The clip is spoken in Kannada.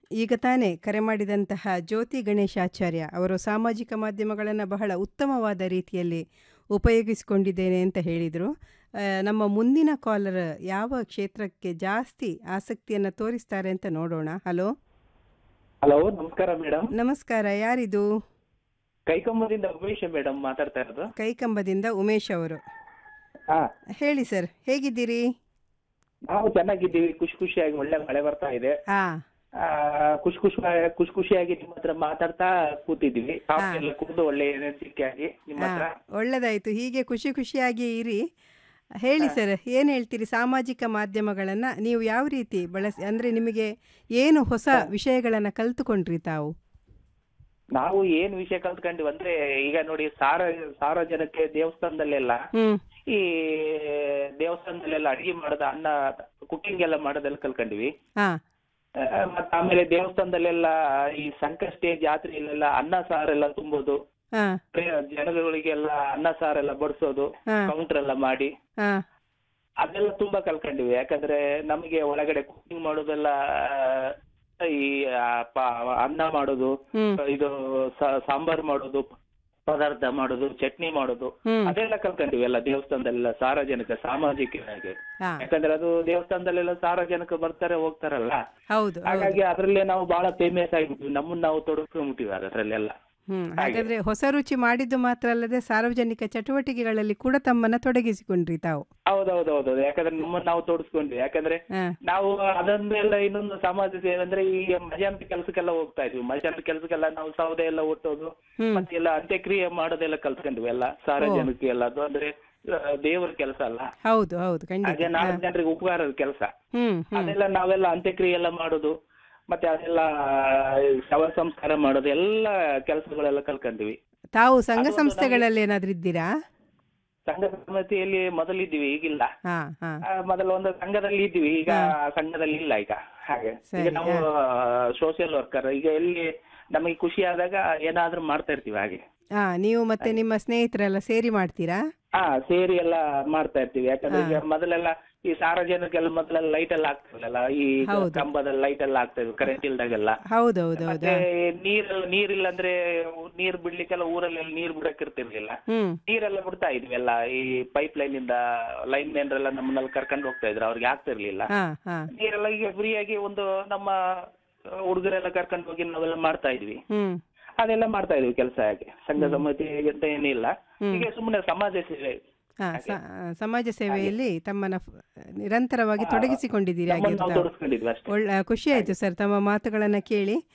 ಈಗ ತಾನೇ ಕರೆ ಮಾಡಿದಂತಹ ಜ್ಯೋತಿ ಗಣೇಶಾಚಾರ್ಯ ಅವರು ಸಾಮಾಜಿಕ ಮಾಧ್ಯಮಗಳನ್ನು ಬಹಳ ಉತ್ತಮವಾದ ರೀತಿಯಲ್ಲಿ ಉಪಯೋಗಿಸಿಕೊಂಡಿದ್ದೇನೆ ಅಂತ ಹೇಳಿದರು ನಮ್ಮ ಮುಂದಿನ ಕಾಲರ್ ಯಾವ ಕ್ಷೇತ್ರಕ್ಕೆ ಜಾಸ್ತಿ ಆಸಕ್ತಿಯನ್ನು ತೋರಿಸ್ತಾರೆ ಅಂತ ನೋಡೋಣ ಹಲೋ ಹಲೋ ನಮಸ್ಕಾರ ಮೇಡಮ್ ನಮಸ್ಕಾರ ಯಾರಿದು ಕೈಕಂಬದಿಂದ ಉಮೇಶ್ ಮೇಡಮ್ ಮಾತಾಡ್ತಾ ಇರೋದು ಕೈಕಂಬದಿಂದ ಉಮೇಶ್ ಅವರು ಹಾ ಹೇಳಿ ಸರ್ ಹೇಗಿದ್ದೀರಿ ನಾವು ಚೆನ್ನಾಗಿದ್ದೀವಿ ಖುಷಿ ಖುಷಿಯಾಗಿ ಒಳ್ಳೆ ಮಳೆ ಬರ್ತಾ ಇದೆ ಹಾ ಆ, ಖುಷಿ ಖುಷಿ ಖುಷಿ ಖುಷಿಯಾಗಿ ನಿಮ್ಮ ಹತ್ರ ಮಾತಾಡ್ತಾ ಕೂತಿದ್ದೀವಿ ಕಾಫಿ ಎಲ್ಲ ಕುಡಿದು ಒಳ್ಳೆ ಎನರ್ಜಿಕ್ ಆಗಿ ನಿಮ್ಮ ಹಾ ಹತ್ರ ಒಳ್ಳೆದಾಯ್ತು ಹೀಗೆ ಖುಷಿ ಖುಷಿಯಾಗಿ ಇರಿ ಹೇಳಿ ಸರ್ ಏನು ಹೇಳ್ತೀರಿ ಸಾಮಾಜಿಕ ಮಾಧ್ಯಮಗಳನ್ನು ನೀವು ಯಾವ ರೀತಿ ಬಳಸಿ ಅಂದರೆ ನಿಮಗೆ ಏನು ಹೊಸ ವಿಷಯಗಳನ್ನು ಕಲ್ತುಕೊಂಡ್ರಿ ತಾವು ನಾವು ಏನ್ ವಿಷಯ ಕಲ್ತ್ಕೊಂಡಿವಿ ಅಂದ್ರೆ ಈಗ ನೋಡಿ ಸಾರ ಸಾರ್ವಜನಿಕ ದೇವಸ್ಥಾನದಲ್ಲೆಲ್ಲ ಹ್ಞೂ ಈ ದೇವಸ್ಥಾನದಲ್ಲೆಲ್ಲ ಅಡಿಗೆ ಮಾಡೋದು ಅನ್ನ ಕುಕಿಂಗ್ ಎಲ್ಲ ಮಾಡೋದೆಲ್ಲ ಕಲ್ತ್ಕೊಂಡಿವಿ ಹಾಂ ಆ, ಮತ್ತ್ ಆಮೇಲೆ ದೇವಸ್ಥಾನದಲ್ಲೆಲ್ಲ ಈ ಸಂಕಷ್ಟಿ ಜಾತ್ರೆಯಲ್ಲೆಲ್ಲ ಅನ್ನ ಸಾರೆಲ್ಲ ತುಂಬೋದು ಹಾಂ ಪ್ರೇ- ಜನಗಳಿಗೆಲ್ಲ ಅನ್ನ ಸಾರೆಲ್ಲ ಬಡಿಸೋದು ಹಾ. ಕೌಂಟರ್ ಎಲ್ಲ ಮಾಡಿ ಹಾಂ ಅದೆಲ್ಲ ತುಂಬಾ ಕಲ್ತ್ಕೊಂಡಿವಿ ಯಾಕಂದ್ರೆ ನಮಗೆ ಒಳಗಡೆ ಕುಕಿಂಗ್ ಮಾಡೋದೆಲ್ಲ ಆ, ಈ ಆ, ಪ- ಅನ್ನ ಮಾಡೋದು ಹ್ಮ್. ಇದು ಸ- ಸಾಂಬಾರ್ ಮಾಡೋದು ಪದಾರ್ಥ ಮಾಡೋದು ಚಟ್ನಿ ಮಾಡೋದು ಹ್ಮ್. ಅದೆಲ್ಲ ಕಲ್ತ್ಕೊಂಡಿವಿ ಎಲ್ಲ ದೇವಸ್ಥಾನದಲ್ಲೆಲ್ಲ ಸಾರ್ವಜನಿಕ ಸಾಮಾಜಿಕವಾಗಿ ಹಾ. ಯಾಕಂದ್ರೆ ಅದು ದೇವಸ್ಥಾನದಲ್ಲೆಲ್ಲ ಸಾರ್ವಜನಿಕ ಬರ್ತಾರೆ ಹೋಗ್ತಾರಲ್ಲ ಹೌದು ಹೌದು ಹಾಗಾಗಿ ಅದ್ರಲ್ಲೇ ನಾವು ಬಹಳ ಫೇಮಸ್ ಆಗಿಬಿಟ್ವಿ ನಮ್ಮನ್ನ ನಾವು ತೊಡಸ್ಕೊಂಡ್ಬಿಟ್ಟಿವಿ ಅದರಲ್ಲೆಲ್ಲ ಹ್ಮ್ ಹಾಗಾದ್ರೆ ಹೊಸ ರುಚಿ ಮಾಡಿದ್ದು ಮಾತ್ರ ಅಲ್ಲದೆ ಸಾರ್ವಜನಿಕ ಚಟುವಟಿಕೆಗಳಲ್ಲಿ ಕೂಡ ತಮ್ಮನ್ನ ತೊಡಗಿಸಿಕೊಂಡ್ರಿ ತಾವು ಹೌದೌದೌದು ಯಾಕಂದ್ರೆ ನಮ್ಮನ್ನ ನಾವು ತೋಡಿಸ್ಕೊಂಡ್ವಿ ಯಾಕಂದ್ರೆ ಹಾ. ನಾವು ಅದನ್ನೆಲ್ಲ ಇನ್ನೊಂದು ಸಮಾಜ ಸೇವೆ ಅಂದ್ರೆ ಈ ಮಜಾಂತ ಕೆಲಸಕ್ಕೆಲ್ಲ ಹೋಗ್ತಾ ಇದ್ವಿ ಮಜಾಂತ ಕೆಲಸಕ್ಕೆಲ್ಲ ನಾವು ಸೌದೆ ಎಲ್ಲ ಒಟ್ಟೋದು ಹ್ಮ್. ಮತ್ತೆ ಎಲ್ಲ ಅಂತ್ಯಕ್ರಿಯೆ ಮಾಡೋದೆಲ್ಲ ಕಲ್ತ್ಕೊಂಡ್ವಿ ಎಲ್ಲ ಸಾರ್ವಜನಿಕ ಎಲ್ಲ ಅದು ಅಂದ್ರೆ ಆ, ದೇವರ ಕೆಲಸ ಅಲ್ಲ ಹೌದು ಹೌದು ಖಂಡಿತ ಹಾಗೆ ನಾಲ್ಕು ಜನರಿಗೆ ಉಪಕಾರದ ಕೆಲಸ ಹ್ಮ್ ಹ್ಮ್ ಅದೆಲ್ಲ ನಾವೆಲ್ಲ ಅಂತ್ಯಕ್ರಿಯೆ ಎಲ್ಲ ಮಾಡೋದು ಮತ್ತೆ ಅದೆಲ್ಲ ಶವ ಸಂಸ್ಕಾರ ಮಾಡೋದು ಎಲ್ಲ ಕೆಲಸಗಳೆಲ್ಲ ಕಲ್ತ್ಕೊಂಡ್ವಿ ತಾವು ಸಂಘ ಅದೊಂದು ಸಂಸ್ಥೆಗಳಲ್ಲಿ ಏನಾದ್ರೂ ಇದ್ದೀರಾ ಸಂಘ ಸಮಿತಿಯಲ್ಲಿ ಮೊದಲಿದ್ದೀವಿ ಈಗಿಲ್ಲ ಹಾ ಹಾ ಆ, ಮೊದಲು ಒಂದು ಸಂಘದಲ್ಲಿ ಇದ್ವಿ ಈಗ ಸಂಘದಲ್ಲಿ ಇಲ್ಲ ಈಗ ಹಾಗೆ ಈಗ ಸರಿ, ನಾವು ಸೋಷಿಯಲ್ ವರ್ಕರ್ ಈಗ ಎಲ್ಲಿ ನಮಗೆ ಖುಷಿ ಆದಾಗ ಏನಾದ್ರೂ ಮಾಡ್ತಾ ಇರ್ತೀವಿ ಹಾಗೆ ಹಾ ನೀವು ಮತ್ತೆ ನಿಮ್ಮ ಸ್ನೇಹಿತರೆಲ್ಲ ಸೇರಿ ಮಾಡ್ತೀರಾ ಹಾ ಸೇರಿ ಎಲ್ಲ ಮಾಡ್ತಾ ಇರ್ತೀವಿ ಯಾಕಂದ್ರೆ ಈಗ ಮೊದಲೆಲ್ಲ ಈ ಸಾರ್ವಜನಿಕೆಲ್ಲ ಮೊದಲೆಲ್ಲ ಲೈಟ್ ಎಲ್ಲ ಆಗ್ತಿರ್ಲಿಲ್ಲ ಈ ಹೌದು. ಕಂಬದಲ್ಲಿ ಲೈಟ್ ಎಲ್ಲ ಆಗ್ತಾ ಇದ್ವು ಕರೆಂಟ್ ಇಲ್ದಾಗೆಲ್ಲ ಹೌದು ಹೌದು ಹೌದು ಮತ್ತೆ ನೀರೆಲ್ಲ ನೀರಿಲ್ಲ ಅಂದ್ರೆ ನೀರ್ ಬಿಡ್ಲಿಕ್ಕೆಲ್ಲ ಊರಲ್ಲಿ ನೀರ್ ಬಿಡಕ್ ಇರ್ತಿರ್ಲಿಲ್ಲ ಹ್ಮ್ ನೀರೆಲ್ಲ ಬಿಡ್ತಾ ಇದ್ವಿ ಎಲ್ಲ ಈ ಪೈಪ್ ಲೈನ್ ಇಂದ ಲೈನ್ ಮ್ಯಾನ್ ಎಲ್ಲ ನಮ್ಮನ್ನೆಲ್ಲ ಕರ್ಕೊಂಡು ಹೋಗ್ತಾ ಇದ್ರು ಅವ್ರಿಗೆ ಆಗ್ತಿರ್ಲಿಲ್ಲ ಹಾ ಹಾ ನೀರೆಲ್ಲ ಈಗ ಫ್ರೀಯಾಗಿ ಒಂದು ನಮ್ಮ ಹುಡುಗರೆಲ್ಲ ಕರ್ಕೊಂಡು ಹೋಗಿ ನಾವೆಲ್ಲ ಮಾಡ್ತಾ ಇದ್ವಿ ಹ್ಮ್ ಅದೆಲ್ಲ ಮಾಡ್ತಾ ಇದ್ವಿ ಕೆಲಸ ಹಾಗೆ ಸಂಘ ಸಮಿತಿ ಅಂತ ಏನಿಲ್ಲ ಈಗ ಸುಮ್ಮನೆ ಸಮಾಜ ಸೇವೆ ಹಾ ಸ- ಸಮಾಜ ಸೇವೆಯಲ್ಲಿ ತಮ್ಮನ್ನ ಫ್- ನಿರಂತರವಾಗಿ ತೊಡಗಿಸಿಕೊಂಡಿದ್ದೀರಿ ನಮ್ಮನ್ನ ನಾವು ಆಗಿರ್ತಾವೆ ತೊಡಸ್ಕೊಂಡಿದ್ವಿ ಅಷ್ಟೇ ಒಳ್ಳೆ ಖುಷಿ ಆಯ್ತು ಸರ್ ತಮ್ಮ ಮಾತುಗಳನ್ನ ಕೇಳಿ